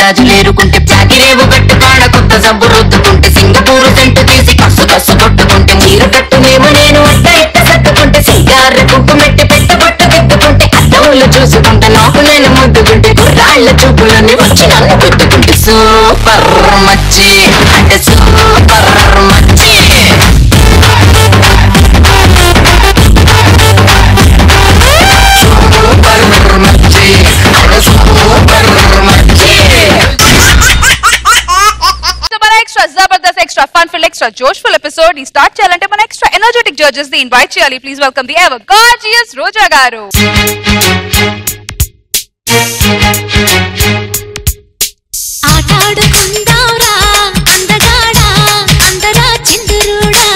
గాజులేరుకుంటే చాకిరేవు గట్టు కాడ కొత్త జబ్బు రుద్దుకుంటే సింగపూరు సెంటు తీసి కస్సు కస్సు కొట్టుకుంటే చీర కట్టునేమో నేను అట్ట ఇట్ట సర్దుకుంటే సింగార కుంకుమెట్టి పెట్ట బొట్ట తిట్టుకుంటే అద్దంలో చూసుకుంటే నాకు నేను ముద్దుకుంటే గుర్రాళ్ళ చూపులని వచ్చి నన్ను పెట్టుకుంటే సూపర్ మచ్చి అంటే సూపర్ మచ్చి సూపర్ మచ్చి అంటే సూపర్ మచ్చి సో మన extra Jabardasth extra fun full extra జోష్ఫుల్ ఎపిసోడ్ ని స్టార్ట్ చేయాలంటే మన ఎక్స్ట్రా ఎనర్జెటిక్ జడ్జెస్ ని ఇన్వైట్ చేయాలి please welcome the ever gorgeous Roja garu ఆటాడుకుందాంరా అందగాడా అందరా చిందురుడా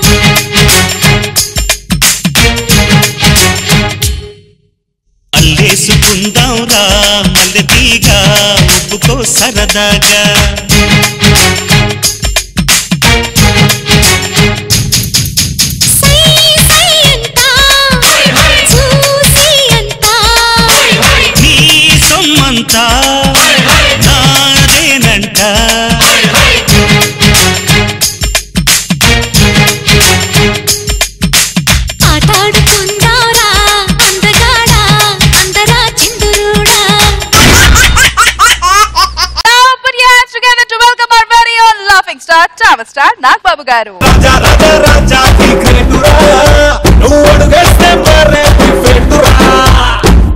అల్లేసుకుందాం రా మల్లె తీగ ఒప్పుకో సరదాగా సై సై అంటా చూసి అంటా నీ సొమ్మంతా నాదేనంట ఆటాడుకుందాంరా అందగాడా అందరా చిందురుడా Now put your hands together to welcome our very own laughing star, Chava star, Nag Babu గారు రాజా రాజా రాజా నీ గ్రేటురా